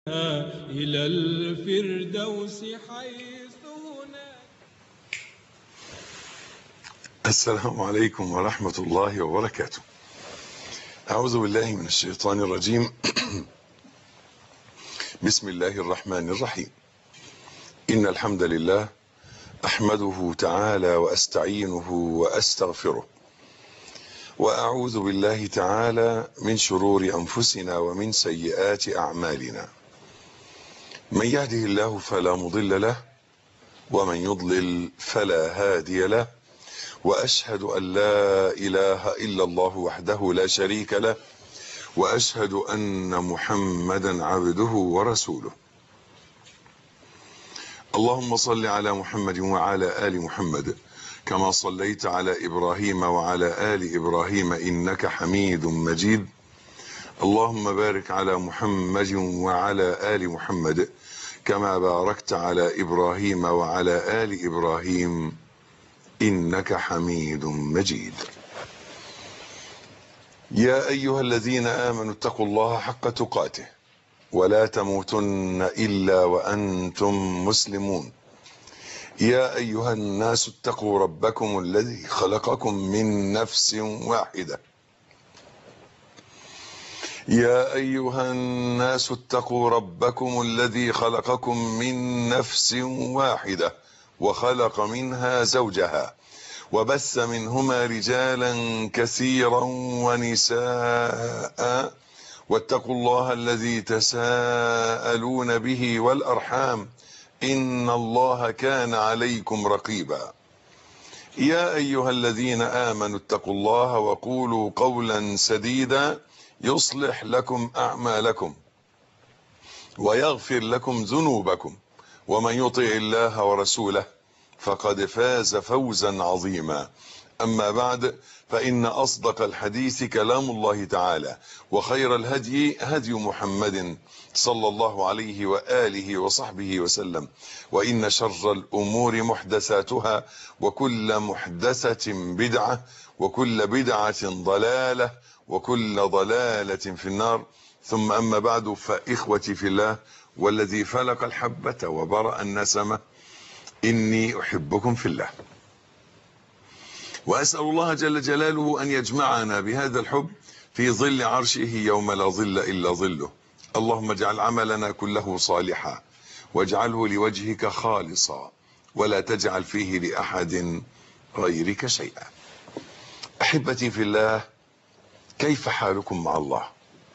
إلى الفردوس حيث هناك السلام عليكم ورحمة الله وبركاته أعوذ بالله من الشيطان الرجيم بسم الله الرحمن الرحيم إن الحمد لله أحمده تعالى وأستعينه وأستغفره وأعوذ بالله تعالى من شرور أنفسنا ومن سيئات أعمالنا من يهده الله فلا مضل له ومن يضلل فلا هادي له واشهد ان لا اله الا الله وحده لا شريك له واشهد ان محمدا عبده ورسوله اللهم صل على محمد وعلى ال محمد كما صليت على ابراهيم وعلى ال ابراهيم انك حميد مجيد اللهم بارك على محمد وعلى ال محمد كما باركت على ابراهيم وعلى ال ابراهيم انك حميد مجيد يا ايها الذين امنوا اتقوا الله حق تقاته ولا تموتن الا وانتم مسلمون يا ايها الناس اتقوا ربكم الذي خلقكم من نفس واحده يا ايها الناس اتقوا ربكم الذي خلقكم من نفس واحده وخلق منها زوجها وبث منهما رجالا كثيرا ونساء واتقوا الله الذي تساءلون به والارحام ان الله كان عليكم رقيبا يا ايها الذين امنوا اتقوا الله وقولوا قولا سديدا يصلح لكم اعمالكم ويغفر لكم ذنوبكم ومن يطع الله ورسوله فقد فاز فوزا عظيما اما بعد فان اصدق الحديث كلام الله تعالى وخير الهدي هدي محمد صلى الله عليه واله وصحبه وسلم وان شر الامور محدثاتها وكل محدثه بدعه وكل بدعه ضلاله وكل ضلاله في النار ثم اما بعد فاخوتي في الله والذي فلق الحبة وبرأ النسمة إني أحبكم في الله وأسأل الله جل جلاله أن يجمعنا بهذا الحب في ظل عرشه يوم لا ظل إلا ظله اللهم اجعل عملنا كله صالحا واجعله لوجهك خالصا ولا تجعل فيه لأحد غيرك شيئا أحبتي في الله كيف حالكم مع الله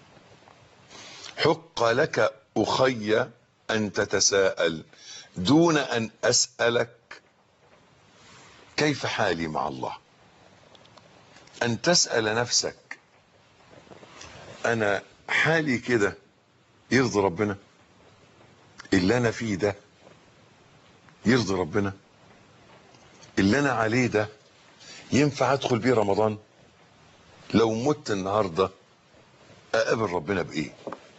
حق لك أخي أن تتساءل دون أن أسألك كيف حالي مع الله أن تسأل نفسك أنا حالي كده يرضي ربنا اللي أنا فيه ده يرضي ربنا اللي أنا عليه ده ينفع أدخل بيه رمضان لو مت النهاردة أقابل ربنا بإيه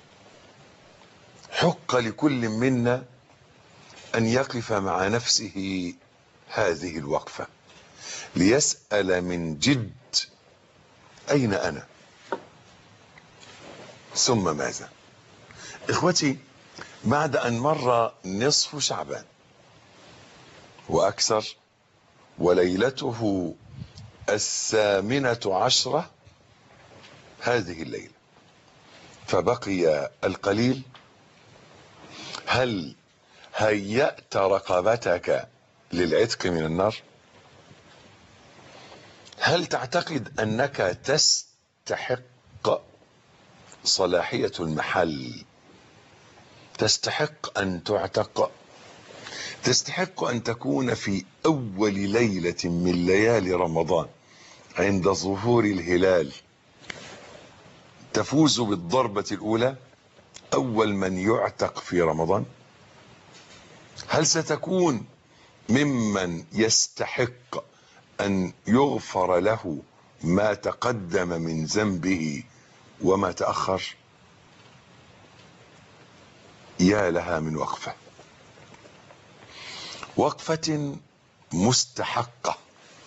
حق لكل منا ان يقف مع نفسه هذه الوقفه ليسال من جد اين انا ثم ماذا اخوتي بعد ان مر نصف شعبان واكثر وليلته الثامنه عشره هذه الليله فبقي القليل هل هيأت رقبتك للعتق من النار هل تعتقد أنك تستحق صلاحية المحل تستحق أن تعتق تستحق أن تكون في أول ليلة من ليالي رمضان عند ظهور الهلال تفوز بالضربة الأولى أول من يعتق في رمضان هل ستكون ممن يستحق أن يغفر له ما تقدم من ذنبه وما تأخر يا لها من وقفة وقفة مستحقة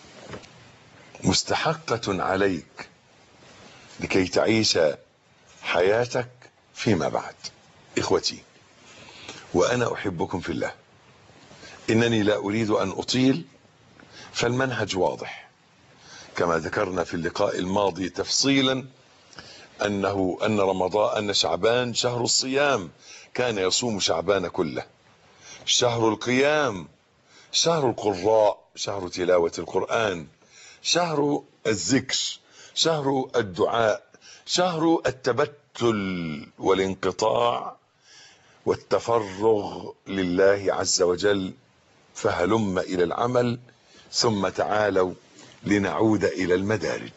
مستحقة عليك لكي تعيش حياتك فيما بعد اخوتي وأنا أحبكم في الله إنني لا أريد أن أطيل فالمنهج واضح كما ذكرنا في اللقاء الماضي تفصيلا أنه أن رمضان أن شعبان شهر الصيام كان يصوم شعبان كله شهر القيام شهر القراء شهر تلاوة القرآن شهر الذكر شهر الدعاء شهر التبتل والانقطاع والتفرغ لله عز وجل فهلم إلى العمل ثم تعالوا لنعود إلى المدارج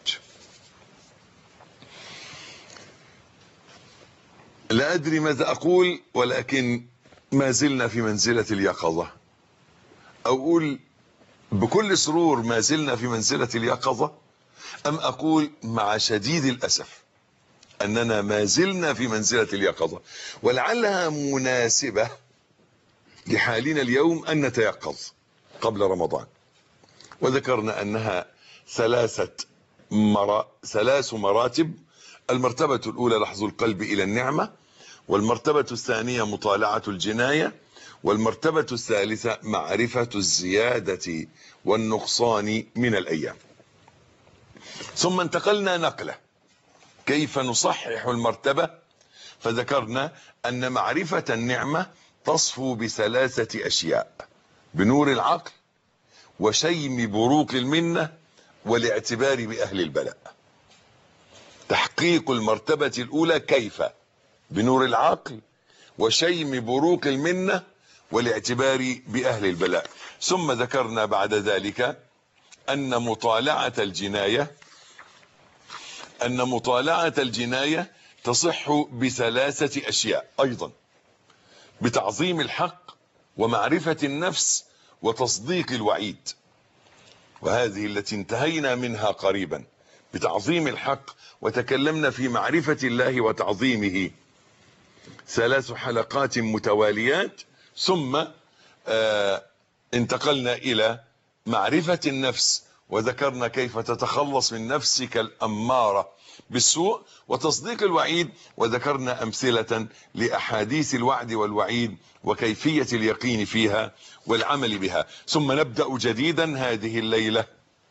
لا أدري ماذا أقول ولكن ما زلنا في منزلة اليقظة أو أقول بكل سرور ما زلنا في منزلة اليقظة أم أقول مع شديد الأسف أننا ما زلنا في منزلة اليقظة ولعلها مناسبة لحالنا اليوم أن نتيقظ قبل رمضان وذكرنا أنها ثلاثة مرا ثلاث مراتب المرتبة الأولى لحظ القلب إلى النعمة والمرتبة الثانية مطالعة الجناية والمرتبة الثالثة معرفة الزيادة والنقصان من الأيام ثم انتقلنا نقلة كيف نصحح المرتبة فذكرنا أن معرفة النعمة تصفو بثلاثة أشياء بنور العقل وشيم بروق المنة والاعتبار بأهل البلاء تحقيق المرتبة الأولى كيف بنور العقل وشيم بروق المنة والاعتبار بأهل البلاء ثم ذكرنا بعد ذلك أن مطالعة الجناية أن مطالعة الجناية تصح بثلاثة أشياء أيضا بتعظيم الحق ومعرفة النفس وتصديق الوعيد وهذه التي انتهينا منها قريبا بتعظيم الحق وتكلمنا في معرفة الله وتعظيمه ثلاث حلقات متواليات ثم آه انتقلنا إلى معرفة النفس وذكرنا كيف تتخلص من نفسك الأمارة بالسوء وتصديق الوعيد وذكرنا أمثلة لأحاديث الوعد والوعيد وكيفية اليقين فيها والعمل بها ثم نبدأ جديدا هذه الليلة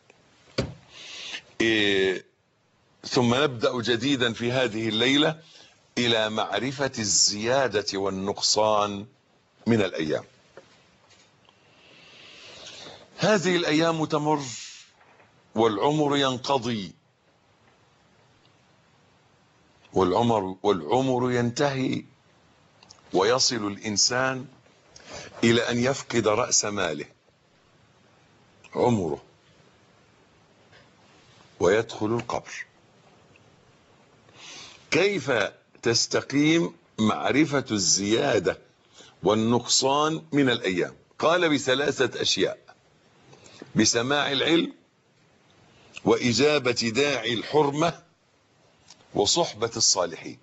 إيه ثم نبدأ جديدا في هذه الليلة إلى معرفة الزيادة والنقصان من الأيام هذه الأيام تمر والعمر ينقضي والعمر والعمر ينتهي ويصل الإنسان إلى أن يفقد رأس ماله عمره ويدخل القبر كيف تستقيم معرفة الزيادة والنقصان من الأيام قال بثلاثة أشياء بسماع العلم وإجابة داعي الحرمة وصحبة الصالحين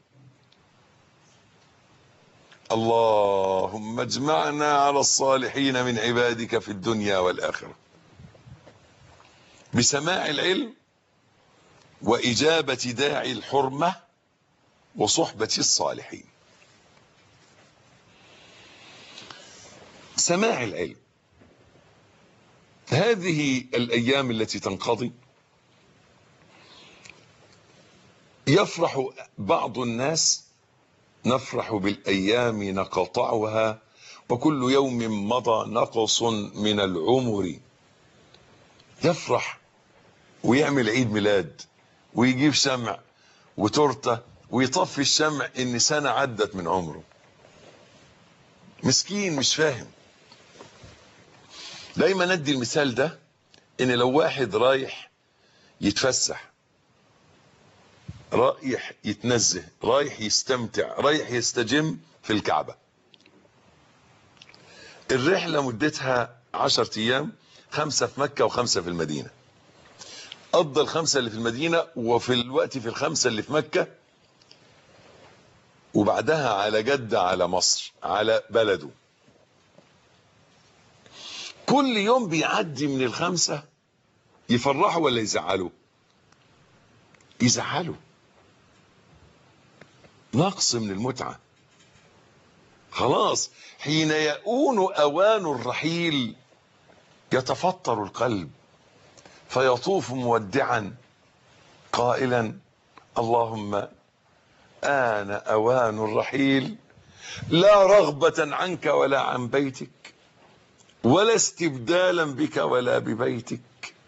اللهم اجمعنا على الصالحين من عبادك في الدنيا والآخرة بسماع العلم وإجابة داعي الحرمة وصحبة الصالحين سماع العلم هذه الأيام التي تنقضي يفرح بعض الناس نفرح بالأيام نقطعها وكل يوم مضى نقص من العمر يفرح ويعمل عيد ميلاد ويجيب شمع وتورته ويطفي الشمع ان سنة عدت من عمره مسكين مش فاهم دايما ندي المثال ده ان لو واحد رايح يتفسح رايح يتنزه رايح يستمتع رايح يستجم في الكعبة الرحلة مدتها عشرة ايام خمسة في مكة وخمسة في المدينة قضى الخمسة اللي في المدينة وفي الوقت في الخمسة اللي في مكة وبعدها على جدة على مصر على بلده كل يوم بيعدي من الخمسة يفرحوا ولا يزعلوا يزعلوا نقص من المتعة خلاص حين يؤون اوان الرحيل يتفطر القلب فيطوف مودعا قائلا اللهم آن أوان الرحيل لا رغبة عنك ولا عن بيتك ولا استبدالا بك ولا ببيتك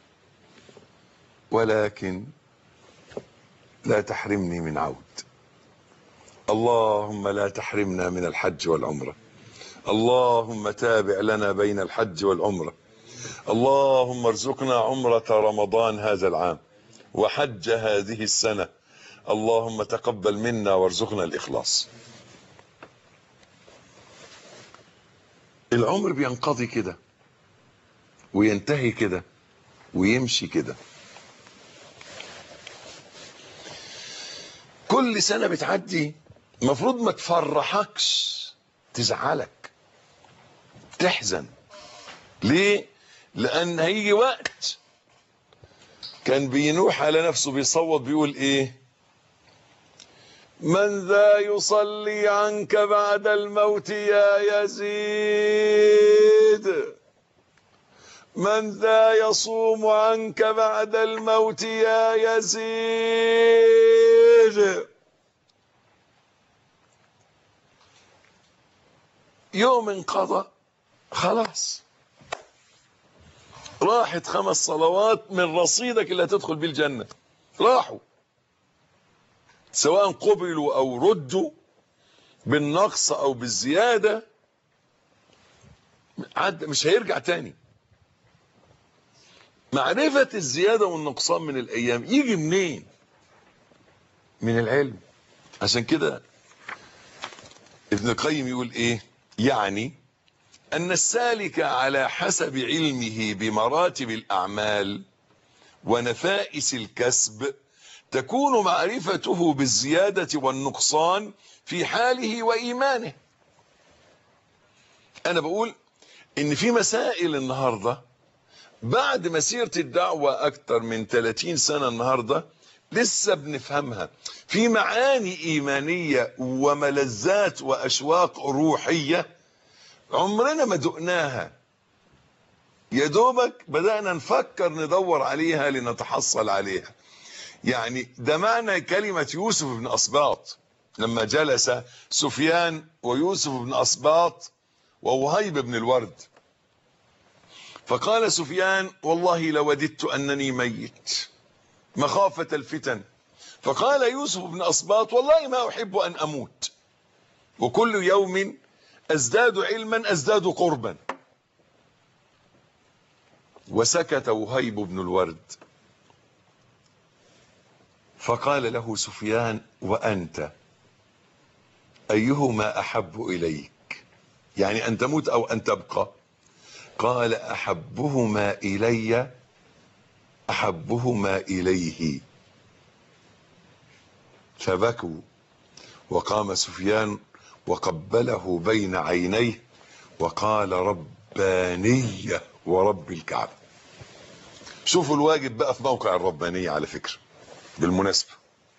ولكن لا تحرمني من عود اللهم لا تحرمنا من الحج والعمرة اللهم تابع لنا بين الحج والعمرة اللهم ارزقنا عمرة رمضان هذا العام وحج هذه السنة اللهم تقبل منا وارزقنا الإخلاص العمر بينقضي كده وينتهي كده ويمشي كده كل سنة بتعدي المفروض ما تفرحكش تزعلك تحزن ليه لان هيجي وقت كان بينوح على نفسه بيصوت بيقول ايه من ذا يصلي عنك بعد الموت يا يزيد من ذا يصوم عنك بعد الموت يا يزيد يوم انقضى خلاص راحت خمس صلوات من رصيدك اللي هتدخل بيه الجنة راحوا سواء قبلوا او ردوا بالنقص او بالزيادة عد مش هيرجع تاني معرفة الزيادة والنقصان من الايام يجي منين من العلم عشان كده ابن القيم يقول ايه يعني ان السالك على حسب علمه بمراتب الاعمال ونفائس الكسب تكون معرفته بالزيادة والنقصان في حاله وإيمانه أنا بقول إن في مسائل النهاردة بعد مسيرة الدعوة أكتر من 30 سنة النهاردة لسه بنفهمها في معاني إيمانية وملذات وأشواق روحية عمرنا ما دقناها يا دوبك بدأنا نفكر ندور عليها لنتحصل عليها يعني ده معنى كلمة يوسف بن أسباط لما جلس سفيان ويوسف بن أسباط ووهيب بن الورد فقال سفيان والله لوددت أنني ميت مخافة الفتن فقال يوسف بن أسباط والله ما أحب أن أموت وكل يوم أزداد علما أزداد قربا وسكت وهيب بن الورد فقال له سفيان وأنت أيهما أحب إليك يعني أن تموت أو أن تبقى قال أحبهما إلي أحبهما إليه فبكوا وقام سفيان وقبله بين عينيه وقال ربانية ورب الكعبة شوفوا الواجب بقى في موقع الربانية على فكرة بالمناسبة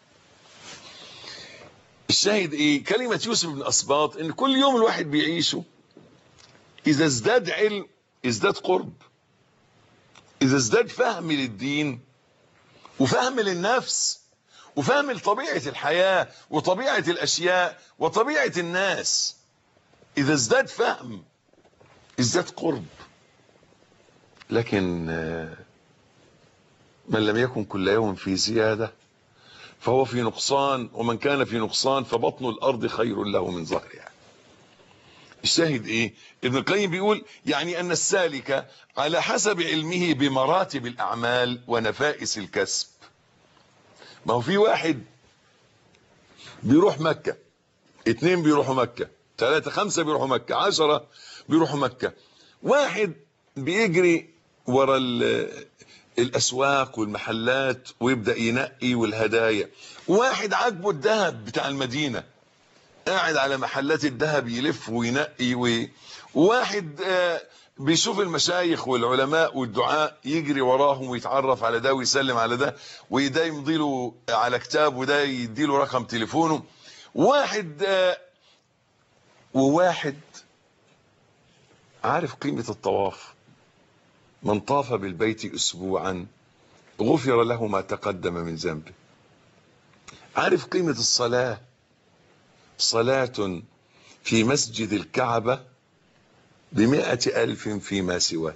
الشاهد ايه كلمة يوسف بن اسباط ان كل يوم الواحد بيعيشه اذا ازداد علم ازداد قرب اذا ازداد فهم للدين وفهم للنفس وفهم لطبيعة الحياة وطبيعة الاشياء وطبيعة الناس اذا ازداد فهم ازداد قرب لكن من لم يكن كل يوم في زيادة فهو في نقصان ومن كان في نقصان فبطن الأرض خير له من ظهرها الشاهد ايه ابن القيم بيقول يعني ان السالك على حسب علمه بمراتب الاعمال ونفائس الكسب ما هو في واحد بيروح مكة اتنين بيروحوا مكة ثلاثة خمسة بيروحوا مكة عشرة بيروحوا مكة واحد بيجري ورا الاسواق والمحلات ويبدا ينقي والهدايا واحد عاجبه الذهب بتاع المدينه قاعد على محلات الذهب يلف وينقي و... وواحد بيشوف المشايخ والعلماء والدعاء يجري وراهم ويتعرف على ده ويسلم على ده وده يمضي له على كتاب وده يدي له رقم تليفونه واحد وواحد عارف قيمة الطواف من طاف بالبيت أسبوعا غفر له ما تقدم من ذنبه عارف قيمة الصلاة صلاة في مسجد الكعبة بمئة ألف فيما سواه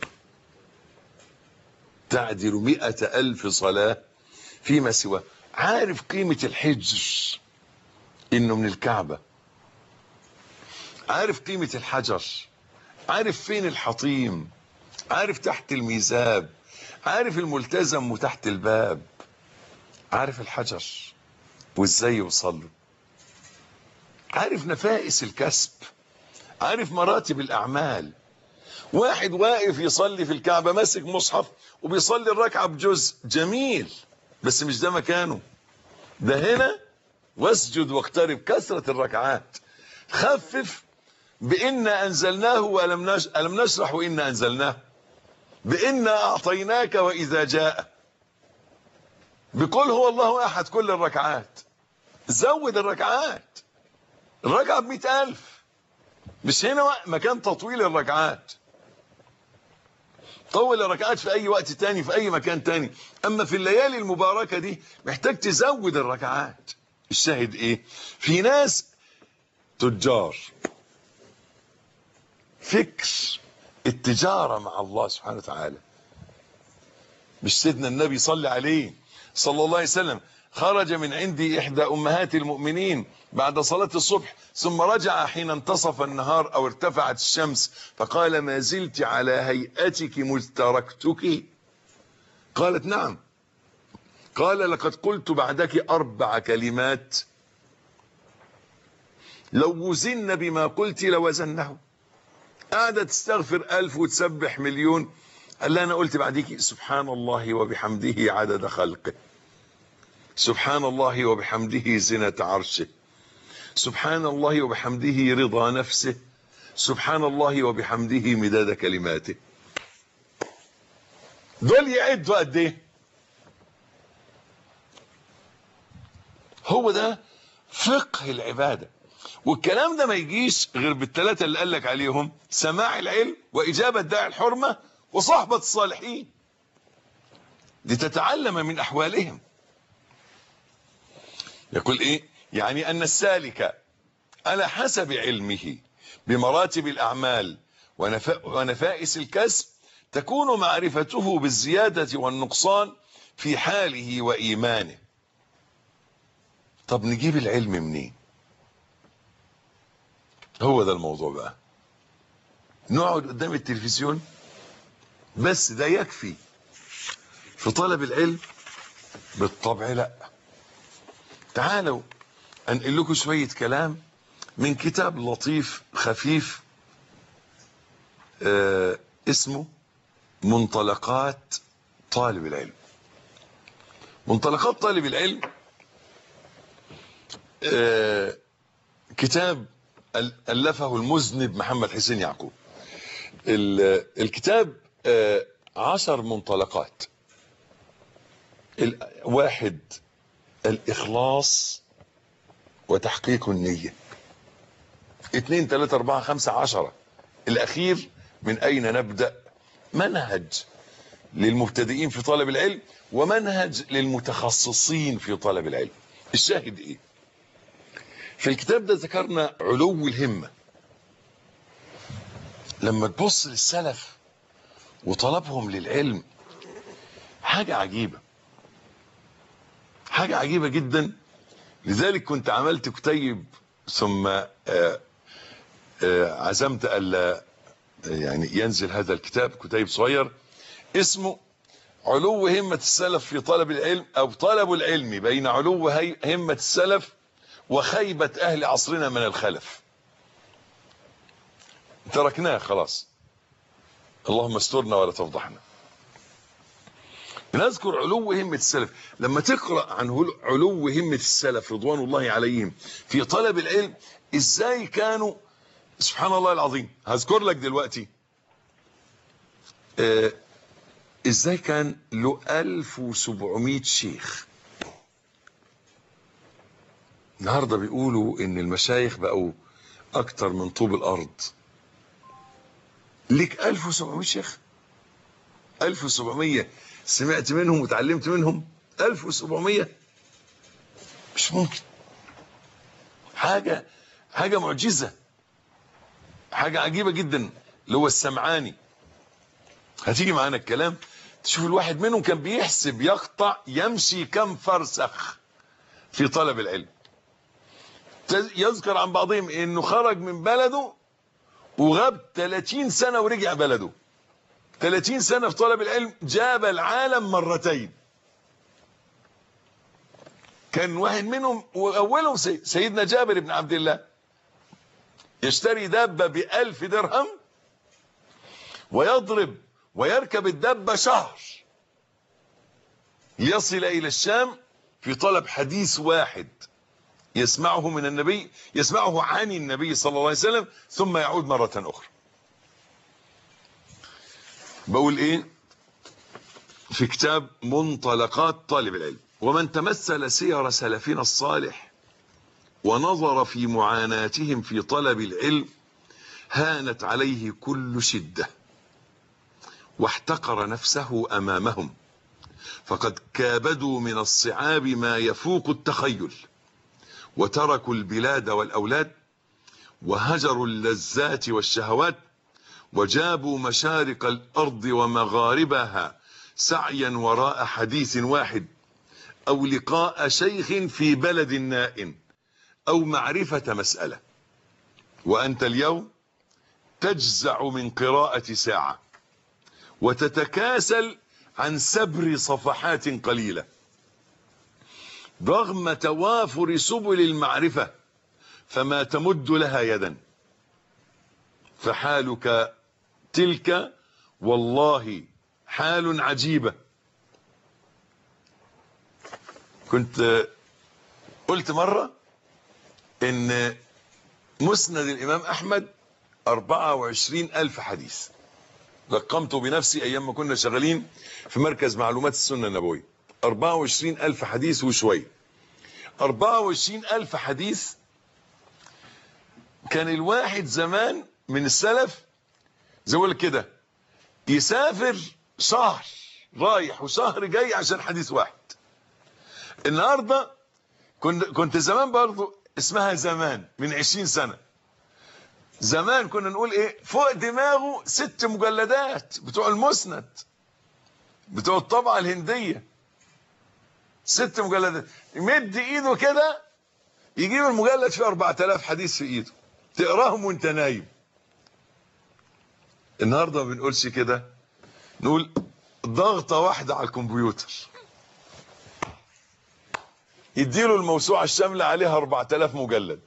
تعدل مئة ألف صلاة فيما سواه عارف قيمة الحج إنه من الكعبة عارف قيمة الحجر عارف فين الحطيم عارف تحت الميزاب عارف الملتزم وتحت الباب عارف الحجر وازاي يوصل له عارف نفائس الكسب عارف مراتب الاعمال واحد واقف يصلي في الكعبة ماسك مصحف وبيصلي الركعة بجزء جميل بس مش ده مكانه ده هنا واسجد واقترب كثرة الركعات خفف بإنا أنزلناه وألم نش... ألم نشرح وإنا أنزلناه بإنا أعطيناك وإذا جاء بقول هو الله أحد كل الركعات زود الركعات الركعة بمئة ألف مش هنا مكان تطويل الركعات طول الركعات في أي وقت تاني في أي مكان تاني أما في الليالي المباركة دي محتاج تزود الركعات الشاهد إيه في ناس تجار فكر التجارة مع الله سبحانه وتعالى مش سيدنا النبي صلى عليه صلى الله عليه وسلم خرج من عندي إحدى أمهات المؤمنين بعد صلاة الصبح ثم رجع حين انتصف النهار أو ارتفعت الشمس فقال ما زلت على هيئتك مذ تركتك قالت نعم قال لقد قلت بعدك أربع كلمات لو وزن بما قلت لوزنه قاعدة تستغفر ألف وتسبح مليون قال لها أنا قلت بعديك سبحان الله وبحمده عدد خلقه سبحان الله وبحمده زنة عرشه سبحان الله وبحمده رضا نفسه سبحان الله وبحمده مداد كلماته دول يعدوا قد ايه هو ده فقه العباده والكلام ده ما يجيش غير بالثلاثه اللي قال لك عليهم سماع العلم واجابه داعي الحرمه وصحبه الصالحين لتتعلم من احوالهم يقول ايه يعني ان السالك على حسب علمه بمراتب الاعمال ونفائس الكسب تكون معرفته بالزياده والنقصان في حاله وايمانه طب نجيب العلم منين هو ده الموضوع بقى نقعد قدام التلفزيون بس ده يكفي في طلب العلم بالطبع لا تعالوا انقل لكم شوية كلام من كتاب لطيف خفيف آه اسمه منطلقات طالب العلم منطلقات طالب العلم آه كتاب ألفه المذنب محمد حسين يعقوب الكتاب آه عشر منطلقات واحد الإخلاص وتحقيق النية اثنين ثلاثة أربعة خمسة عشرة الأخير من أين نبدأ منهج للمبتدئين في طلب العلم ومنهج للمتخصصين في طلب العلم الشاهد إيه في الكتاب ده ذكرنا علو الهمة لما تبص للسلف وطلبهم للعلم حاجة عجيبة حاجة عجيبة جدا لذلك كنت عملت كتيب ثم آآ آآ عزمت ألا يعني ينزل هذا الكتاب كتيب صغير اسمه علو همة السلف في طلب العلم أو طلب العلم بين علو همة السلف وخيبة أهل عصرنا من الخلف تركناه خلاص اللهم استرنا ولا تفضحنا نذكر علو همة السلف لما تقرأ عن علو همة السلف رضوان الله عليهم في طلب العلم ازاي كانوا سبحان الله العظيم هذكر لك دلوقتي آه ازاي كان له 1700 شيخ النهاردة بيقولوا ان المشايخ بقوا اكتر من طوب الارض ليك 1700 شيخ 1700 سمعت منهم وتعلمت منهم 1700 مش ممكن حاجة حاجة معجزة حاجة عجيبة جدا اللي هو السمعاني هتيجي معانا الكلام تشوف الواحد منهم كان بيحسب يقطع يمشي كم فرسخ في طلب العلم يذكر عن بعضهم انه خرج من بلده وغاب 30 سنة ورجع بلده 30 سنة في طلب العلم جاب العالم مرتين كان واحد منهم واولهم سيدنا جابر بن عبد الله يشتري دابة بألف درهم ويضرب ويركب الدابة شهر يصل إلى الشام في طلب حديث واحد يسمعه من النبي يسمعه عن النبي صلى الله عليه وسلم ثم يعود مرة أخرى بقول إيه في كتاب منطلقات طالب العلم ومن تمثل سير سلفنا الصالح ونظر في معاناتهم في طلب العلم هانت عليه كل شدة واحتقر نفسه أمامهم فقد كابدوا من الصعاب ما يفوق التخيل وتركوا البلاد والأولاد وهجروا اللذات والشهوات وجابوا مشارق الأرض ومغاربها سعيا وراء حديث واحد أو لقاء شيخ في بلد نائم أو معرفة مسألة وأنت اليوم تجزع من قراءة ساعة وتتكاسل عن سبر صفحات قليلة رغم توافر سبل المعرفة فما تمد لها يدا فحالك تلك والله حال عجيبة كنت قلت مرة ان مسند الامام احمد 24 الف حديث رقمته بنفسي ايام ما كنا شغالين في مركز معلومات السنة النبوية 24 الف حديث وشوية 24 الف حديث كان الواحد زمان من السلف زي ما كده يسافر شهر رايح وشهر جاي عشان حديث واحد النهاردة كنت كنت زمان برضو اسمها زمان من 20 سنة زمان كنا نقول ايه فوق دماغه ست مجلدات بتوع المسند بتوع الطبعة الهندية ست مجلدات يمد ايده كده يجيب المجلد فيه 4000 حديث في ايده تقراهم وانت نايم النهارده ما بنقولش كده نقول ضغطة واحدة على الكمبيوتر يديله الموسوعة الشاملة عليها 4000 مجلد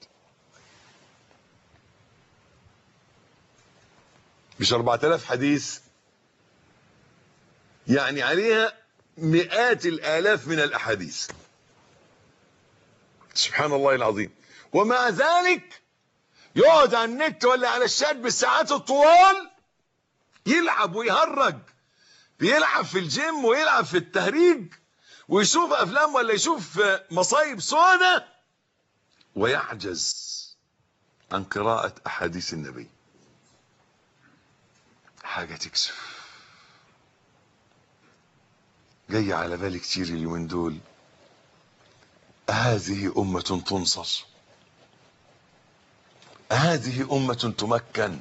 مش 4000 حديث يعني عليها مئات الالاف من الاحاديث سبحان الله العظيم ومع ذلك يقعد على النت ولا على الشات بالساعات الطوال يلعب ويهرج بيلعب في الجيم ويلعب في التهريج ويشوف افلام ولا يشوف مصايب سودة ويعجز عن قراءة احاديث النبي حاجة تكسف جاي على بالي كتير اليومين دول هذه أمة تنصر هذه أمة تمكن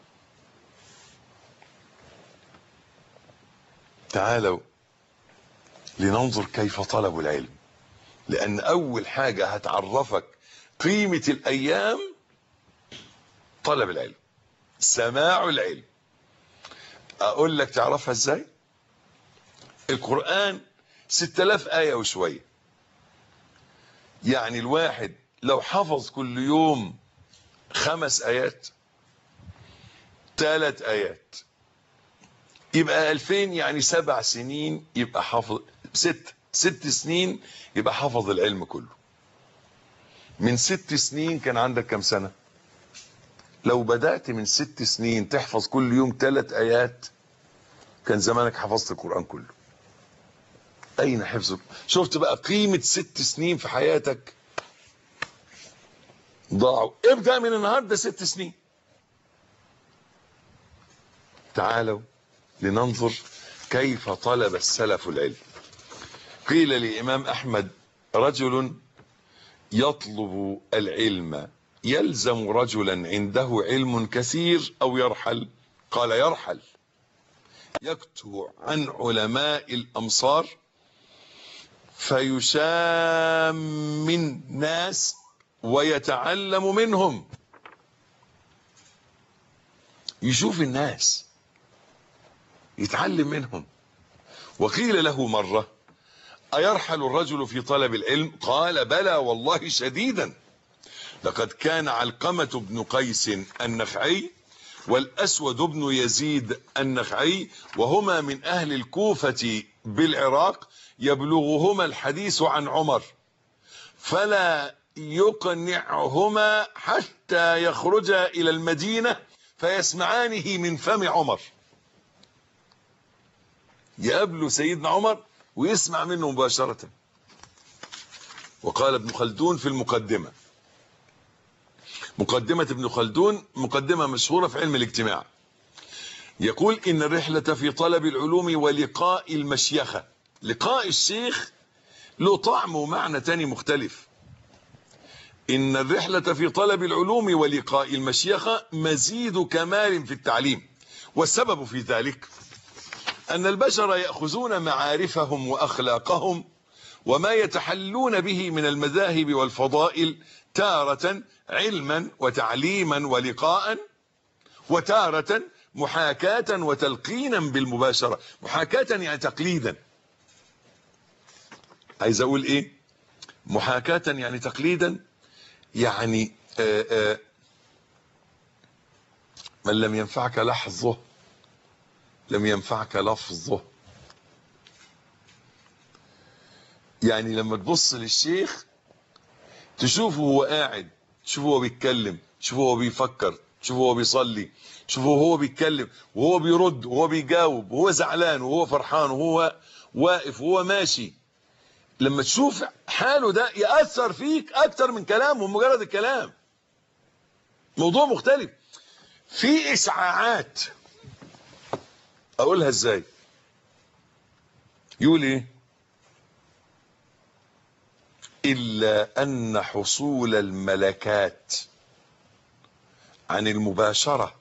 تعالوا لننظر كيف طلبوا العلم لأن أول حاجة هتعرفك قيمة الأيام طلب العلم سماع العلم أقول لك تعرفها إزاي القرآن 6000 آية وشوية يعني الواحد لو حفظ كل يوم خمس آيات ثلاث آيات يبقى 2000 يعني سبع سنين يبقى حافظ ست ست سنين يبقى حفظ العلم كله من ست سنين كان عندك كم سنة لو بدأت من ست سنين تحفظ كل يوم ثلاث آيات كان زمانك حفظت القرآن كله أين حفظك شفت بقى قيمة ست سنين في حياتك ضاعوا ابدأ من النهاردة ست سنين تعالوا لننظر كيف طلب السلف العلم قيل لإمام أحمد رجل يطلب العلم يلزم رجلا عنده علم كثير أو يرحل قال يرحل يكتب عن علماء الأمصار فيشام من ناس ويتعلم منهم يشوف الناس يتعلم منهم وقيل له مرة أيرحل الرجل في طلب العلم قال بلى والله شديدا لقد كان علقمة بن قيس النخعي والأسود بن يزيد النخعي وهما من أهل الكوفة بالعراق يبلغهما الحديث عن عمر فلا يقنعهما حتى يخرجا إلى المدينة فيسمعانه من فم عمر يقابل سيدنا عمر ويسمع منه مباشرة وقال ابن خلدون في المقدمة مقدمة ابن خلدون مقدمة مشهورة في علم الاجتماع يقول إن الرحلة في طلب العلوم ولقاء المشيخة لقاء الشيخ له طعم ومعنى تاني مختلف إن الرحلة في طلب العلوم ولقاء المشيخة مزيد كمال في التعليم والسبب في ذلك أن البشر يأخذون معارفهم وأخلاقهم وما يتحلون به من المذاهب والفضائل تارة علما وتعليما ولقاء وتارة محاكاة وتلقينا بالمباشرة محاكاة يعني تقليدا عايز اقول ايه محاكاة يعني تقليدا يعني آآ آآ من لم ينفعك لحظه لم ينفعك لفظه يعني لما تبص للشيخ تشوفه هو قاعد تشوفه هو بيتكلم تشوفه هو بيفكر تشوفه هو بيصلي تشوفه هو بيتكلم وهو بيرد وهو بيجاوب وهو زعلان وهو فرحان وهو واقف وهو ماشي لما تشوف حاله ده يأثر فيك أكتر من كلامه مجرد الكلام موضوع مختلف في إشعاعات أقولها إزاي يقول إيه إلا أن حصول الملكات عن المباشرة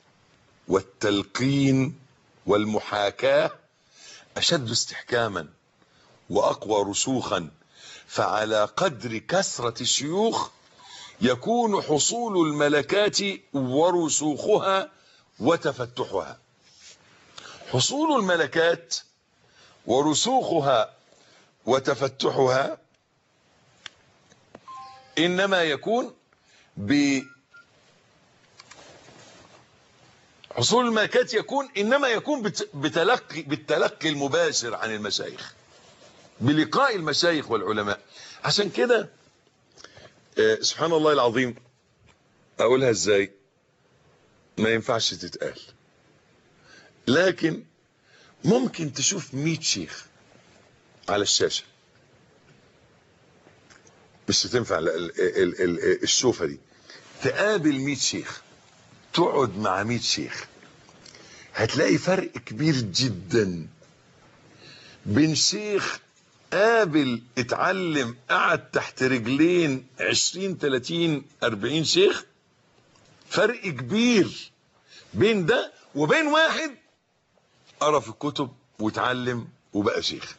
والتلقين والمحاكاة أشد استحكاما وأقوى رسوخا فعلى قدر كثرة الشيوخ يكون حصول الملكات ورسوخها وتفتحها حصول الملكات ورسوخها وتفتحها إنما يكون ب حصول الملكات يكون إنما يكون بتلقي بالتلقي المباشر عن المشايخ بلقاء المشايخ والعلماء عشان كده آه سبحان الله العظيم اقولها ازاي ما ينفعش تتقال لكن ممكن تشوف 100 شيخ على الشاشة مش هتنفع الشوفة دي تقابل 100 شيخ تقعد مع 100 شيخ هتلاقي فرق كبير جدا بين شيخ قابل اتعلم قعد تحت رجلين 20 30 40 شيخ فرق كبير بين ده وبين واحد قرا في الكتب واتعلم وبقى شيخ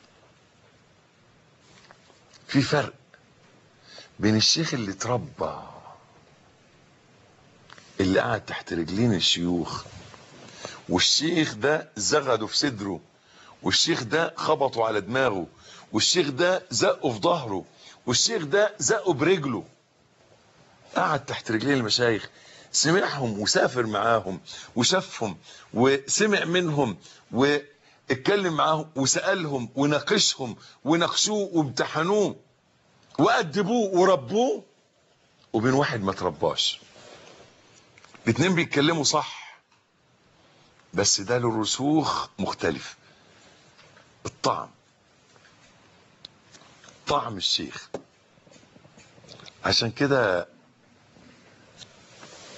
في فرق بين الشيخ اللي اتربى اللي قعد تحت رجلين الشيوخ والشيخ ده زغده في صدره والشيخ ده خبطه على دماغه والشيخ ده زقه في ظهره والشيخ ده زقه برجله قعد تحت رجلين المشايخ سمعهم وسافر معاهم وشافهم وسمع منهم واتكلم معاهم وسألهم وناقشهم وناقشوه وامتحنوه وأدبوه وربوه وبين واحد ما ترباش الاتنين بيتكلموا صح بس ده له رسوخ مختلف الطعم طعم الشيخ عشان كده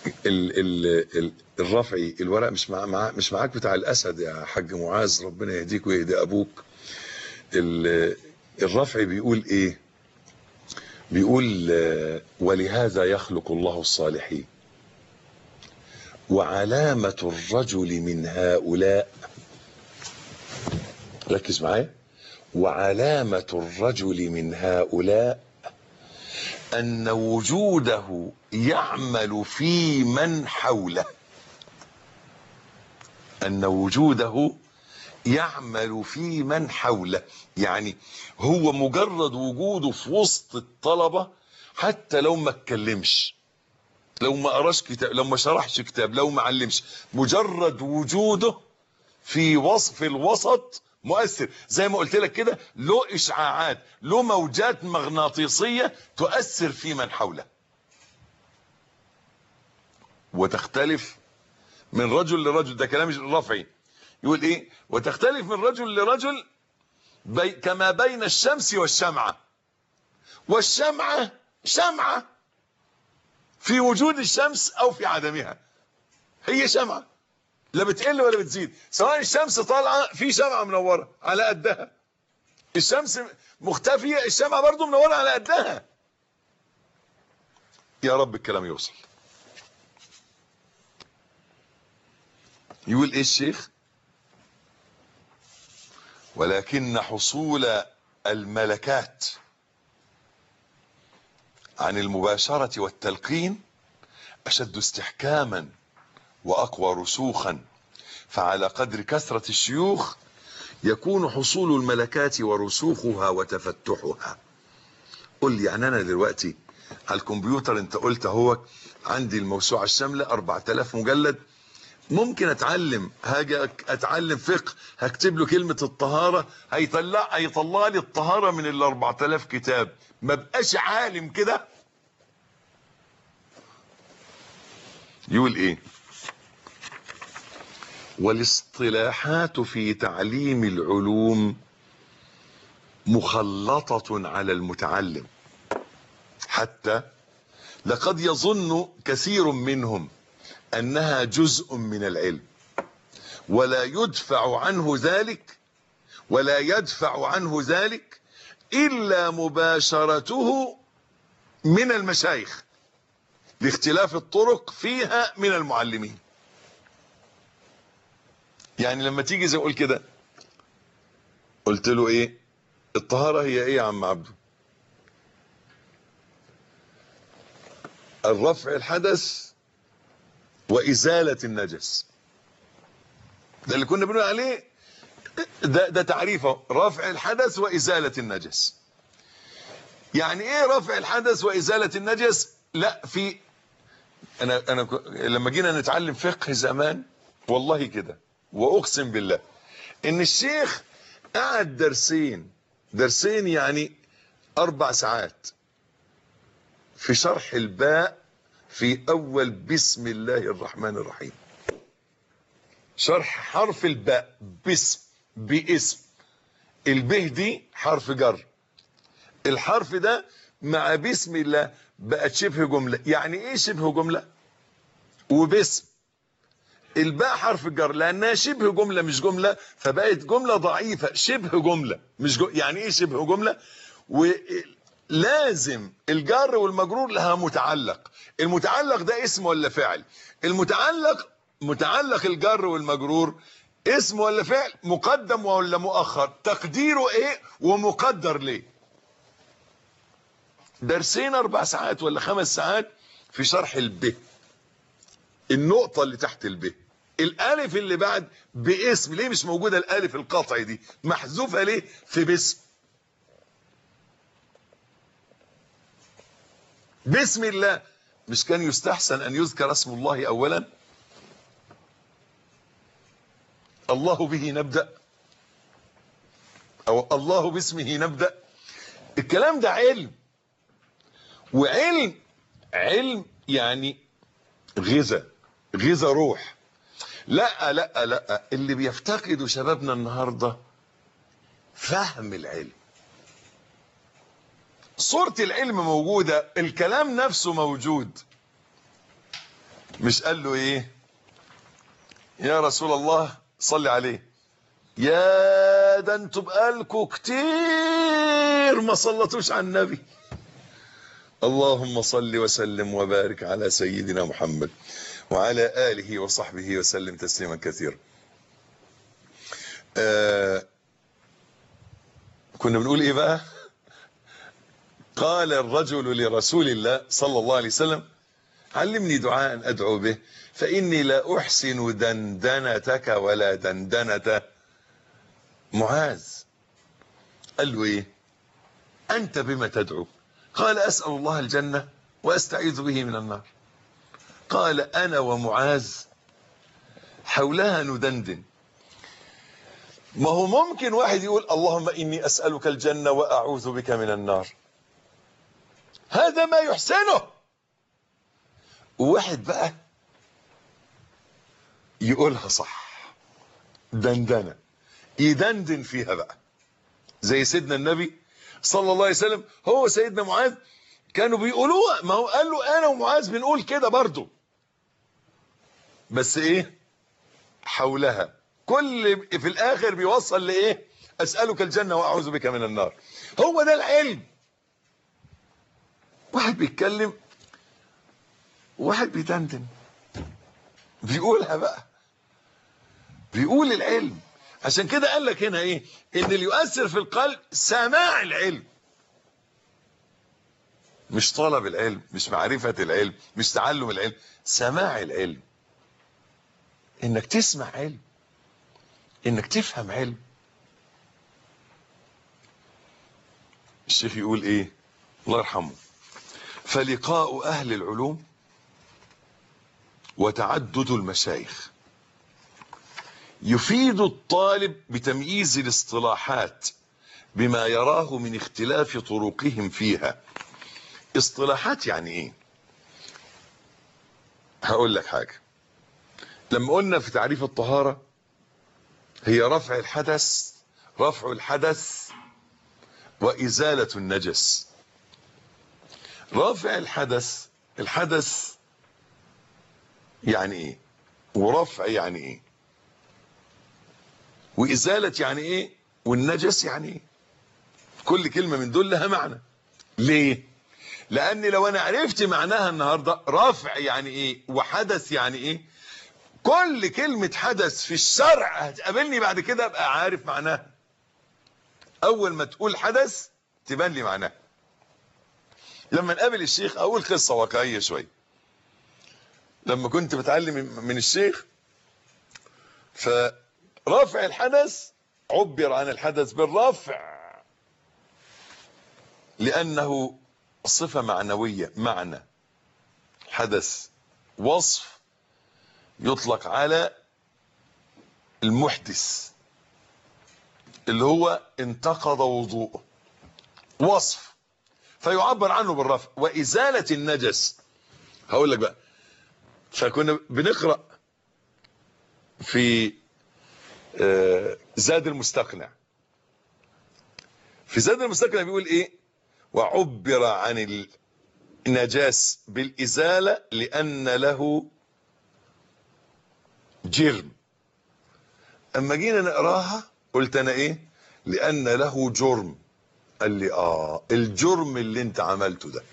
ال ال ال الرفعي الورق مش مع مع مش معاك بتاع الاسد يا حاج معاذ ربنا يهديك ويهدي ابوك ال- الرفعي بيقول ايه بيقول آه، ولهذا يخلق الله الصالحين وعلامة الرجل من هؤلاء ركز معايا وعلامة الرجل من هؤلاء أن وجوده يعمل في من حوله أن وجوده يعمل في من حوله يعني هو مجرد وجوده في وسط الطلبة حتى لو ما اتكلمش لو ما قراش كتاب لو ما شرحش كتاب لو ما علمش مجرد وجوده في وصف الوسط مؤثر زي ما قلت لك كده له اشعاعات له موجات مغناطيسيه تؤثر في من حوله وتختلف من رجل لرجل ده كلام رفعي يقول ايه وتختلف من رجل لرجل بي كما بين الشمس والشمعه والشمعه شمعه في وجود الشمس او في عدمها هي شمعه لا بتقل ولا بتزيد سواء الشمس طالعه في شمعه منوره على قدها الشمس مختفيه الشمعه برضو منوره على قدها يا رب الكلام يوصل يقول ايه الشيخ ولكن حصول الملكات عن المباشرة والتلقين أشد استحكاما وأقوى رسوخا فعلى قدر كثرة الشيوخ يكون حصول الملكات ورسوخها وتفتحها قل لي يعني أنا دلوقتي على الكمبيوتر أنت قلت هو عندي الموسوعة الشاملة 4000 مجلد ممكن اتعلم هاجي اتعلم فقه هكتب له كلمة الطهارة هيطلع هيطلع لي الطهارة من ال 4000 كتاب ما بقاش عالم كده يقول ايه والاصطلاحات في تعليم العلوم مخلطة على المتعلم حتى لقد يظن كثير منهم انها جزء من العلم ولا يدفع عنه ذلك ولا يدفع عنه ذلك الا مباشرته من المشايخ لاختلاف الطرق فيها من المعلمين يعني لما تيجي زي اقول كده قلت له ايه الطهارة هي ايه يا عم عبده الرفع الحدث وازالة النجس ده اللي كنا بنقول عليه ده, ده تعريفه رفع الحدث وازالة النجس يعني ايه رفع الحدث وازالة النجس لا في انا انا ك- لما جينا نتعلم فقه زمان والله كده واقسم بالله ان الشيخ قعد درسين درسين يعني اربع ساعات في شرح الباء في اول بسم الله الرحمن الرحيم شرح حرف الباء باسم باسم البه دي حرف جر الحرف ده مع بسم الله بقت شبه جملة يعني ايه شبه جملة وباسم الباء حرف الجر لانها شبه جملة مش جملة فبقت جملة ضعيفة شبه جملة مش جو يعني ايه شبه جملة ولازم الجر والمجرور لها متعلق المتعلق ده اسم ولا فعل المتعلق متعلق الجر والمجرور اسم ولا فعل مقدم ولا مؤخر تقديره ايه ومقدر ليه درسين اربع ساعات ولا خمس ساعات في شرح الب النقطة اللي تحت الب الالف اللي بعد باسم ليه مش موجودة الالف القطعي دي محذوفة ليه في باسم بسم الله مش كان يستحسن ان يذكر اسم الله اولا الله به نبدأ او الله باسمه نبدأ الكلام ده علم وعلم علم يعني غذا غذا روح لا لا لا اللي بيفتقده شبابنا النهارده فهم العلم صورة العلم موجودة الكلام نفسه موجود مش قال له ايه يا رسول الله صل عليه يا ده انتوا بقالكوا كتير ما صلتوش على النبي اللهم صل وسلم وبارك على سيدنا محمد وعلى آله وصحبه وسلم تسليما كثيرا آه كنا بنقول ايه بقى قال الرجل لرسول الله صلى الله عليه وسلم علمني دعاء أدعو به فإني لا أحسن دندنتك ولا دندنة معاذ قال له إيه أنت بما تدعو قال أسأل الله الجنة وأستعيذ به من النار قال أنا ومعاذ حولها ندندن ما هو ممكن واحد يقول اللهم إني أسألك الجنة وأعوذ بك من النار هذا ما يحسنه وواحد بقى يقولها صح دندنة يدندن فيها بقى زي سيدنا النبي صلى الله عليه وسلم هو سيدنا معاذ كانوا بيقولوها ما هو قال له انا ومعاذ بنقول كده برضو بس ايه حولها كل في الاخر بيوصل لايه اسالك الجنه واعوذ بك من النار هو ده العلم واحد بيتكلم واحد بيدندن بيقولها بقى بيقول العلم عشان كده قال لك هنا ايه ان اللي يؤثر في القلب سماع العلم مش طلب العلم مش معرفة العلم مش تعلم العلم سماع العلم انك تسمع علم انك تفهم علم الشيخ يقول ايه الله يرحمه فلقاء اهل العلوم وتعدد المشايخ يفيد الطالب بتمييز الاصطلاحات بما يراه من اختلاف طرقهم فيها اصطلاحات يعني ايه هقول لك حاجة لما قلنا في تعريف الطهارة هي رفع الحدث رفع الحدث وإزالة النجس رفع الحدث الحدث يعني ايه ورفع يعني ايه وإزالة يعني ايه والنجس يعني ايه كل كلمة من دول لها معنى ليه لان لو انا عرفت معناها النهاردة رفع يعني ايه وحدث يعني ايه كل كلمة حدث في الشرع هتقابلني بعد كده ابقى عارف معناها اول ما تقول حدث تبان لي معناها لما نقابل الشيخ اقول قصة واقعية شوية لما كنت بتعلم من الشيخ فرفع الحدث عبر عن الحدث بالرفع لأنه صفة معنوية معنى حدث وصف يطلق على المحدث اللي هو انتقض وضوءه وصف فيعبر عنه بالرفع وإزالة النجس هقول لك بقى فكنا بنقرأ في زاد المستقنع في زاد المستقنع بيقول ايه وعبر عن النجاس بالإزالة لأن له جرم أما جينا نقراها قلت أنا إيه لأن له جرم قال لي آه الجرم اللي انت عملته ده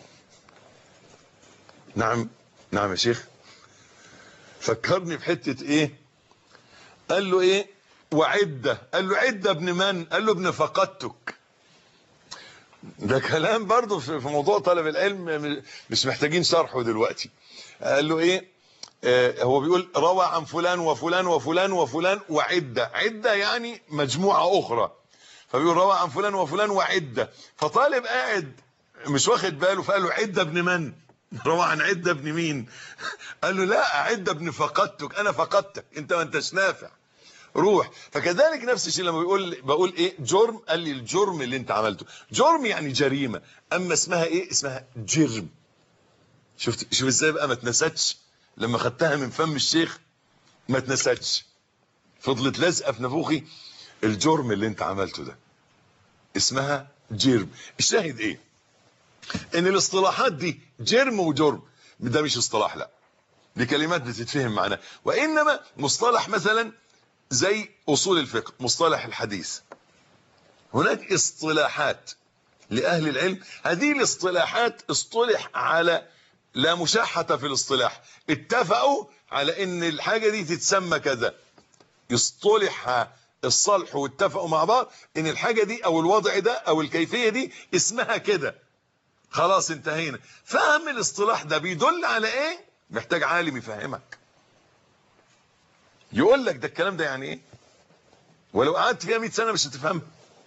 نعم نعم يا شيخ فكرني بحتة ايه قال له ايه وعدة قال له عدة ابن من قال له ابن فقدتك ده كلام برضه في موضوع طلب العلم مش محتاجين شرحه دلوقتي قال له ايه آه هو بيقول روى عن فلان وفلان وفلان وفلان وعدة عدة يعني مجموعة اخرى فبيقول روى عن فلان وفلان وعدة فطالب قاعد مش واخد باله فقال له عدة ابن من روى عن عدة ابن مين قال له لا عدة ابن فقدتك انا فقدتك انت ما انتش نافع روح فكذلك نفس الشيء لما بيقول بقول ايه جرم قال لي الجرم اللي انت عملته جرم يعني جريمة اما اسمها ايه اسمها جرم شفت شوف ازاي بقى ما اتنستش لما خدتها من فم الشيخ ما اتنستش فضلت لازقه في نافوخي الجرم اللي انت عملته ده اسمها جرم الشاهد ايه ان الاصطلاحات دي جرم وجرم ده مش اصطلاح لا دي كلمات بتتفهم معناها وانما مصطلح مثلا زي اصول الفقه مصطلح الحديث هناك اصطلاحات لاهل العلم هذه الاصطلاحات اصطلح على لا مشاحة في الاصطلاح اتفقوا على ان الحاجة دي تتسمى كذا يصطلح الصلح واتفقوا مع بعض ان الحاجة دي او الوضع ده او الكيفية دي اسمها كده خلاص انتهينا فهم الاصطلاح ده بيدل على ايه محتاج عالم يفهمك يقول لك ده الكلام ده يعني ايه ولو قعدت فيها 100 سنة مش هتفهمها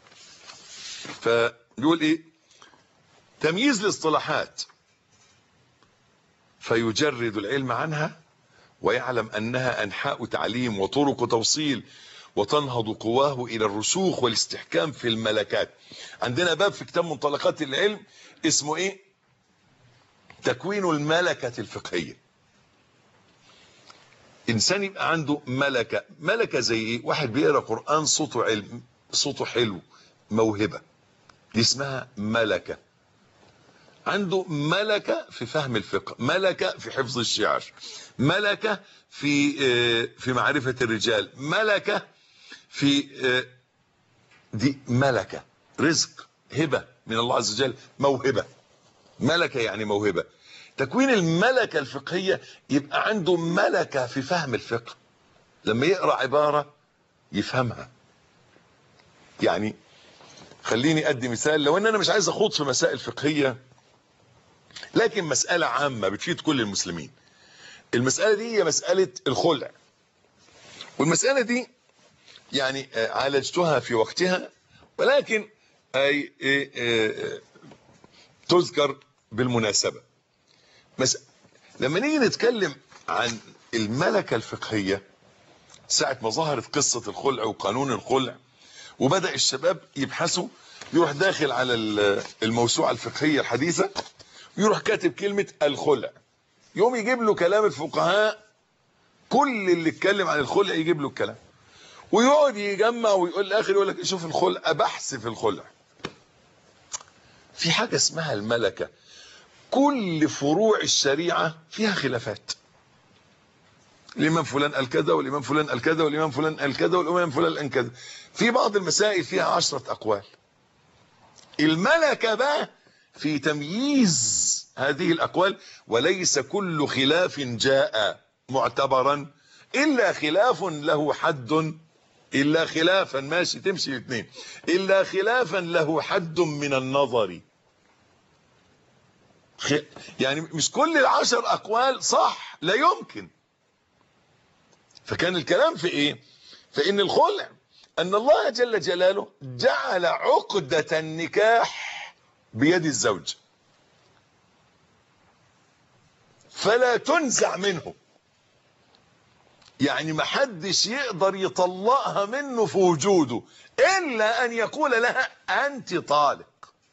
فيقول ايه تمييز الاصطلاحات فيجرد العلم عنها ويعلم انها انحاء تعليم وطرق توصيل وتنهض قواه الى الرسوخ والاستحكام في الملكات عندنا باب في كتاب منطلقات العلم اسمه ايه تكوين الملكة الفقهية انسان يبقى عنده ملكة ملكة زي ايه واحد بيقرأ قرآن صوته علم صوته حلو موهبة دي اسمها ملكة عنده ملكة في فهم الفقه ملكة في حفظ الشعر ملكة في في معرفة الرجال ملكة في دي ملكة رزق هبة من الله عز وجل موهبة ملكة يعني موهبة تكوين الملكة الفقهية يبقى عنده ملكة في فهم الفقه لما يقرأ عبارة يفهمها يعني خليني ادي مثال لو ان انا مش عايز اخوض في مسائل فقهيه لكن مساله عامه بتفيد كل المسلمين المساله دي هي مساله الخلع والمساله دي يعني عالجتها في وقتها ولكن اي تذكر بالمناسبه مس... لما نيجي نتكلم عن الملكه الفقهيه ساعه ما ظهرت قصه الخلع وقانون الخلع وبدأ الشباب يبحثوا يروح داخل على الموسوعة الفقهية الحديثة يروح كاتب كلمة الخلع يوم يجيب له كلام الفقهاء كل اللي اتكلم عن الخلع يجيب له الكلام ويقعد يجمع ويقول الاخر يقول لك شوف الخلع بحث في الخلع في حاجة اسمها الملكة كل فروع الشريعة فيها خلافات الامام فلان قال كذا والامام فلان قال كذا والامام فلان قال كذا والامام فلان قال كذا في بعض المسائل فيها عشرة اقوال الملكة بقى في تمييز هذه الاقوال وليس كل خلاف جاء معتبرا الا خلاف له حد الا خلافا ماشي تمشي الاثنين الا خلافا له حد من النظر يعني مش كل العشر اقوال صح لا يمكن فكان الكلام في ايه فان الخلع ان الله جل جلاله جعل عقدة النكاح بيد الزوج فلا تنزع منه يعني ما حدش يقدر يطلقها منه في وجوده الا ان يقول لها انت طالق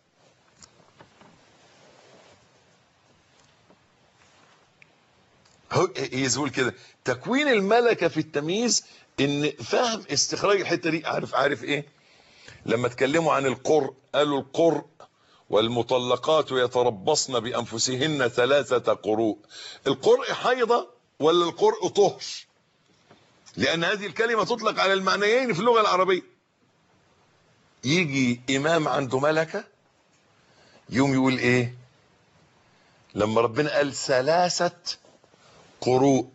هو يقول كده تكوين الملكة في التمييز ان فهم استخراج الحتة دي عارف عارف ايه لما اتكلموا عن القرء قالوا القرء والمطلقات يتربصن بانفسهن ثلاثة قروء القرء حيضة ولا القرء طهر لان هذه الكلمة تطلق على المعنيين في اللغة العربية يجي امام عنده ملكة يوم يقول ايه لما ربنا قال ثلاثة قروء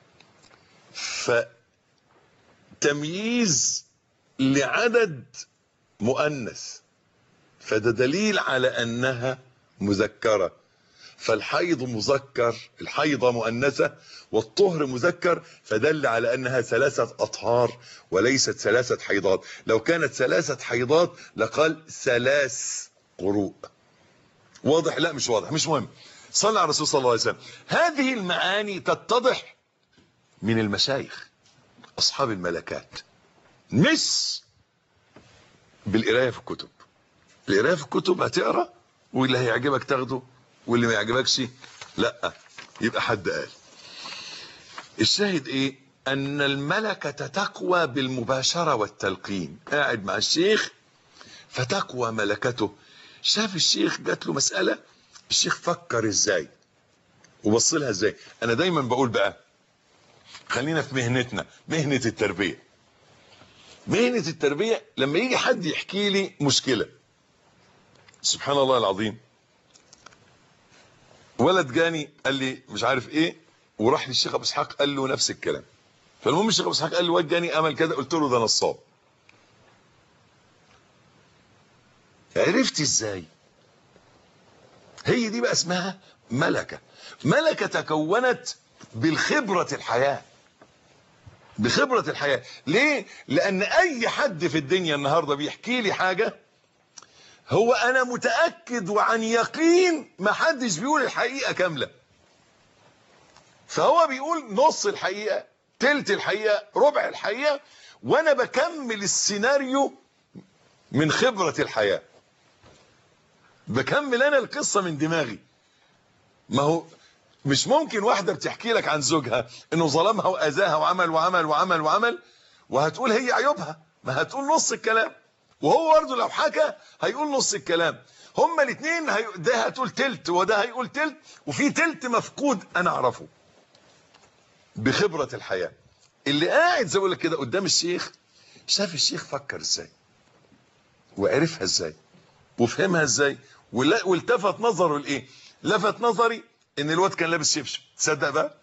فتمييز لعدد مؤنث فده دليل على انها مذكرة فالحيض مذكر الحيضة مؤنثة والطهر مذكر فدل على انها ثلاثة اطهار وليست ثلاثة حيضات لو كانت ثلاثة حيضات لقال ثلاث قروء واضح لا مش واضح مش مهم صلى على الرسول صلى الله عليه وسلم هذه المعاني تتضح من المشايخ اصحاب الملكات مش بالقرايه في الكتب القرايه في الكتب هتقرا واللي هيعجبك تاخده واللي ما يعجبكش لا يبقى حد قال الشاهد ايه ان الملكه تقوى بالمباشره والتلقين قاعد مع الشيخ فتقوى ملكته شاف الشيخ جات له مساله الشيخ فكر ازاي وبص لها ازاي انا دايما بقول بقى خلينا في مهنتنا مهنة التربية مهنة التربية لما يجي حد يحكي لي مشكلة سبحان الله العظيم ولد جاني قال لي مش عارف ايه وراح للشيخ ابو اسحاق قال له نفس الكلام فالمهم الشيخ ابو اسحاق قال له واد جاني امل كذا قلت له ده نصاب عرفت ازاي هي دي بقى اسمها ملكة ملكة تكونت بالخبرة الحياة بخبرة الحياة ليه لان اي حد في الدنيا النهاردة بيحكي لي حاجة هو انا متأكد وعن يقين ما حدش بيقول الحقيقة كاملة فهو بيقول نص الحقيقة تلت الحقيقة ربع الحقيقة وانا بكمل السيناريو من خبرة الحياة بكمل انا القصة من دماغي ما هو مش ممكن واحدة بتحكي لك عن زوجها انه ظلمها واذاها وعمل وعمل وعمل وعمل وهتقول هي عيوبها ما هتقول نص الكلام وهو برضه لو حكى هيقول نص الكلام هما الاثنين هي... ده هتقول تلت وده هيقول تلت وفي تلت مفقود انا اعرفه بخبرة الحياة اللي قاعد زي لك كده قدام الشيخ شاف الشيخ فكر ازاي وعرفها ازاي وفهمها ازاي والتفت نظره لايه لفت نظري ان الواد كان لابس شبشب تصدق بقى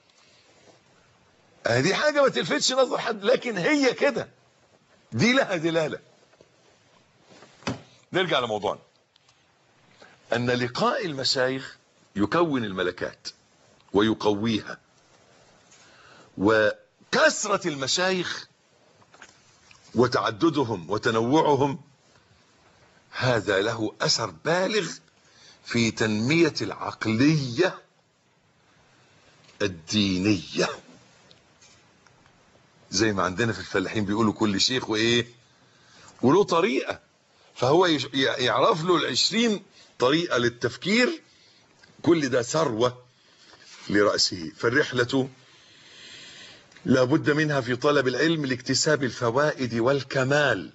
دي حاجة ما تلفتش نظر حد لكن هي كده دي لها دلالة نرجع لموضوعنا ان لقاء المشايخ يكون الملكات ويقويها وكثرة المشايخ وتعددهم وتنوعهم هذا له اثر بالغ في تنمية العقلية الدينية زي ما عندنا في الفلاحين بيقولوا كل شيخ وايه وله طريقة فهو يعرف له العشرين طريقة للتفكير كل ده ثروة لرأسه فالرحلة لابد منها في طلب العلم لاكتساب الفوائد والكمال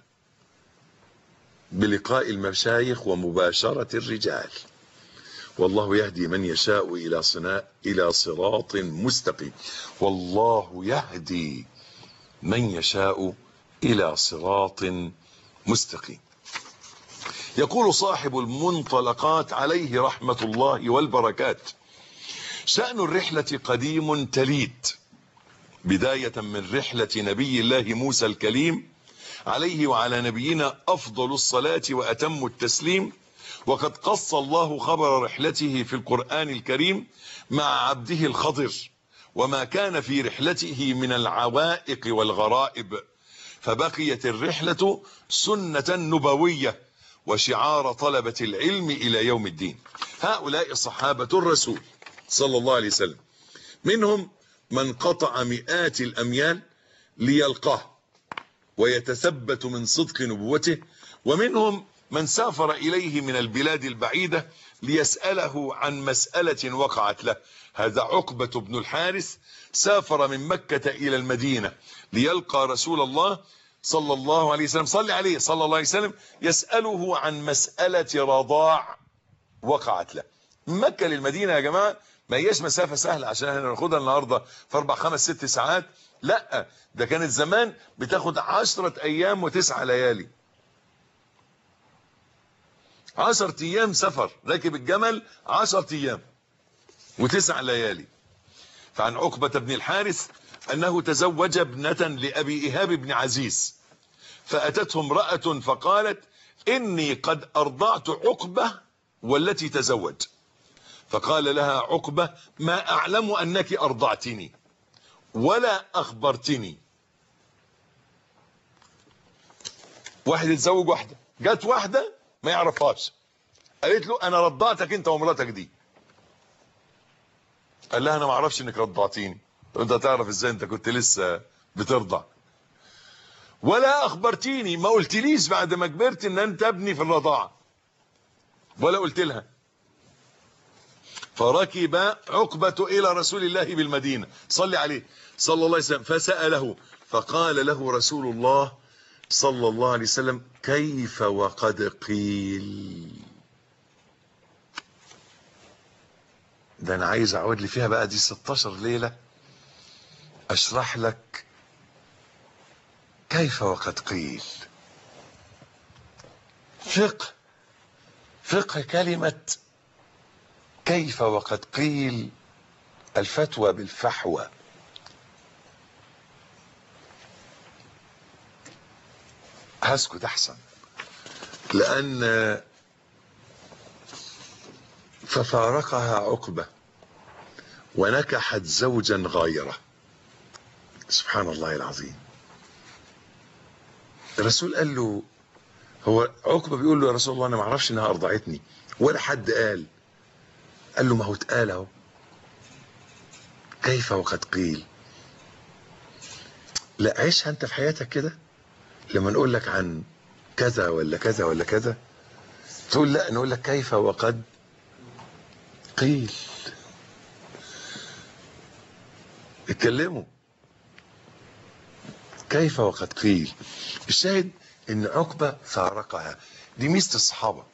بلقاء المشايخ ومباشرة الرجال والله يهدي من يشاء إلى صناء إلى صراط مستقيم والله يهدي من يشاء إلى صراط مستقيم يقول صاحب المنطلقات عليه رحمة الله والبركات شأن الرحلة قديم تليد بداية من رحلة نبي الله موسى الكليم عليه وعلى نبينا أفضل الصلاة وأتم التسليم وقد قص الله خبر رحلته في القرآن الكريم مع عبده الخضر وما كان في رحلته من العوائق والغرائب فبقيت الرحلة سنة نبوية وشعار طلبة العلم إلى يوم الدين هؤلاء صحابة الرسول صلى الله عليه وسلم منهم من قطع مئات الأميال ليلقاه ويتثبت من صدق نبوته ومنهم من سافر إليه من البلاد البعيدة ليسأله عن مسألة وقعت له هذا عقبة بن الحارث سافر من مكة إلى المدينة ليلقى رسول الله صلى الله عليه وسلم صلي عليه صلى الله عليه وسلم يسأله عن مسألة رضاع وقعت له من مكة للمدينة يا جماعة ما هياش مسافة سهلة عشان احنا ناخدها النهاردة في اربع خمس ست ساعات لا ده كانت زمان بتاخد عشرة ايام وتسعة ليالي عشرة ايام سفر راكب الجمل عشرة ايام وتسع ليالي فعن عقبة بن الحارث انه تزوج ابنة لابي ايهاب بن عزيز فاتته امرأة فقالت اني قد ارضعت عقبة والتي تزوج فقال لها عقبة ما اعلم انك ارضعتني ولا اخبرتني واحد يتزوج واحدة جت واحدة ما يعرفهاش قالت له انا رضعتك انت ومراتك دي قال لها انا ما اعرفش انك رضعتيني انت تعرف ازاي انت كنت لسه بترضع ولا اخبرتيني ما قلتليش بعد ما كبرت ان انت ابني في الرضاعه ولا قلت لها فركب عقبة إلى رسول الله بالمدينة صلي عليه صلى الله عليه وسلم فسأله فقال له رسول الله صلى الله عليه وسلم كيف وقد قيل ده انا عايز اقعد لي فيها بقى دي 16 ليله اشرح لك كيف وقد قيل فقه فقه كلمه كيف وقد قيل الفتوى بالفحوى هسكت احسن لان ففارقها عقبه ونكحت زوجا غايره سبحان الله العظيم الرسول قال له هو عقبه بيقول له يا رسول الله انا ما اعرفش انها ارضعتني ولا حد قال قال له ما هو اتقال اهو كيف وقد قيل لا عيشها انت في حياتك كده لما نقول لك عن كذا ولا كذا ولا كذا تقول لا نقول لك كيف وقد قيل اتكلموا كيف وقد قيل الشاهد ان عقبة فارقها دي ميزة الصحابة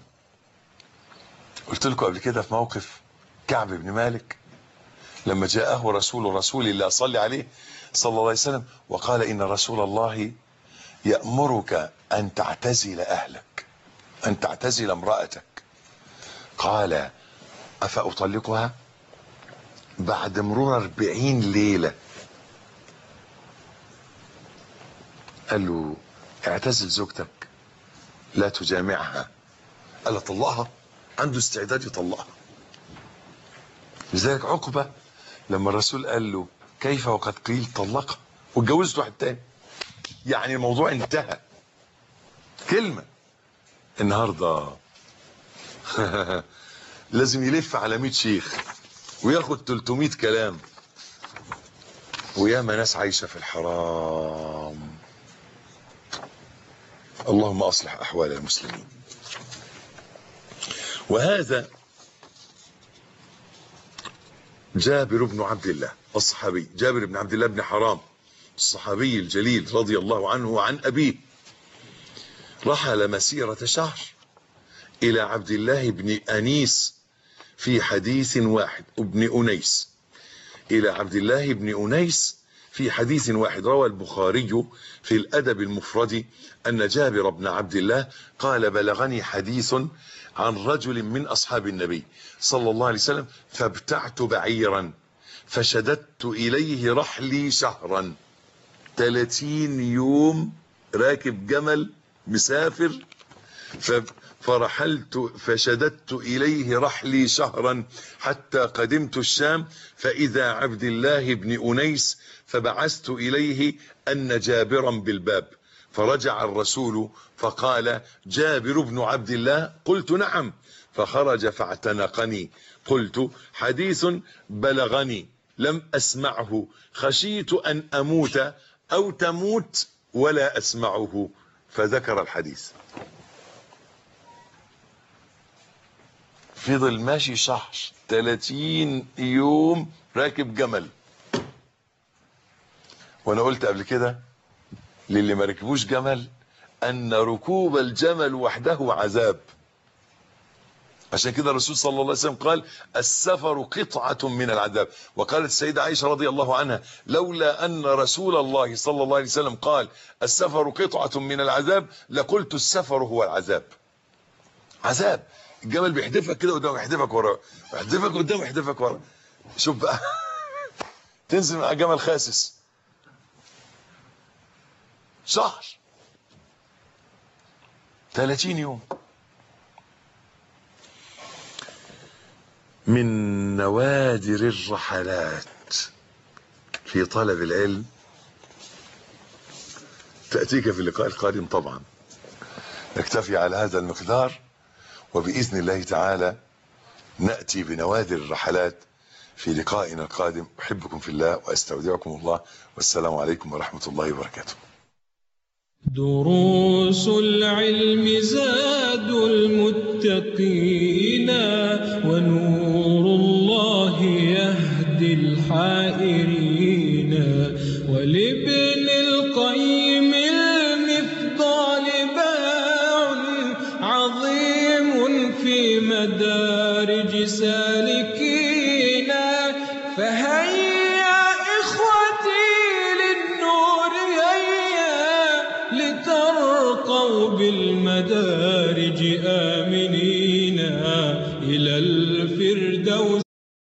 قلت لكم قبل كده في موقف كعب بن مالك لما جاءه رسول رسول الله صلى عليه صلى الله عليه وسلم وقال ان رسول الله يأمرك ان تعتزل اهلك ان تعتزل امرأتك قال افأطلقها بعد مرور أربعين ليلة قال له اعتزل زوجتك لا تجامعها قال له طلقها عنده استعداد يطلقها لذلك عقبة لما الرسول قال له كيف وقد قيل طلقها واتجوزت واحد تاني يعني الموضوع انتهى كلمة النهاردة لازم يلف على 100 شيخ وياخد 300 كلام وياما ناس عايشة في الحرام اللهم أصلح أحوال المسلمين وهذا جابر بن عبد الله الصحابي جابر بن عبد الله بن حرام الصحابي الجليل رضي الله عنه وعن أبيه رحل مسيرة شهر إلى عبد الله بن أنيس في حديث واحد ابن أنيس إلى عبد الله بن أنيس في حديث واحد روى البخاري في الأدب المفرد أن جابر بن عبد الله قال بلغني حديث عن رجل من أصحاب النبي صلى الله عليه وسلم فابتعت بعيرا فشددت إليه رحلي شهرا 30 يوم راكب جمل مسافر فرحلت فشددت إليه رحلي شهرا حتى قدمت الشام فإذا عبد الله بن أنيس فبعثت إليه أن جابرا بالباب فرجع الرسول فقال جابر بن عبد الله قلت نعم فخرج فاعتنقني قلت حديث بلغني لم أسمعه خشيت أن أموت أو تموت ولا أسمعه فذكر الحديث فضل ماشي شهر 30 يوم راكب جمل وانا قلت قبل كده للي ما ركبوش جمل ان ركوب الجمل وحده عذاب عشان كده الرسول صلى الله عليه وسلم قال السفر قطعة من العذاب وقالت السيدة عائشة رضي الله عنها لولا أن رسول الله صلى الله عليه وسلم قال السفر قطعة من العذاب لقلت السفر هو العذاب عذاب الجمل بيحدفك كده قدام يحدفك ورا يحدفك قدام يحدفك ورا شوف بقى تنزل مع جمل خاسس شهر 30 يوم من نوادر الرحلات في طلب العلم تأتيك في اللقاء القادم طبعا نكتفي على هذا المقدار وبإذن الله تعالى نأتي بنوادر الرحلات في لقائنا القادم أحبكم في الله وأستودعكم الله والسلام عليكم ورحمة الله وبركاته دروس العلم زاد المتقين ونور الله يهدي الحائرين ولابن القيم المفضال باع عظيم في مدارج سالكين وارتقوا بالمدارج آمنين إلى الفردوس